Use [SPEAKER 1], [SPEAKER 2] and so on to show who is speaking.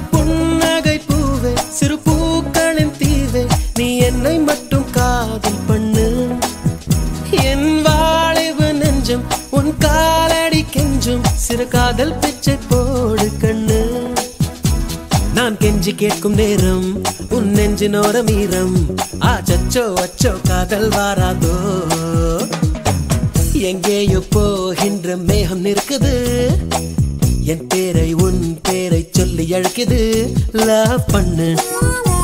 [SPEAKER 1] புன்னகை பூவே சிறு பூக்களின் தீவே நீ என்னை மட்டும் காதல் பண்ணு என் வாழிவு நெஞ்சம் உன் காலடி கெஞ்சும் சிறு காதல் பிச்சை போடு கண்ணு நான் கெஞ்சி கேட்கும் நேரம் உன் நெஞ்சினோர மீரம் ஆச்சோ அச்சோ காதல் வாராதோ எங்கேயோ போகின்ற மேகம் நிற்குது என் பேரை உன் பேரை சொல்லி அழைக்குது லவ் பண்ணு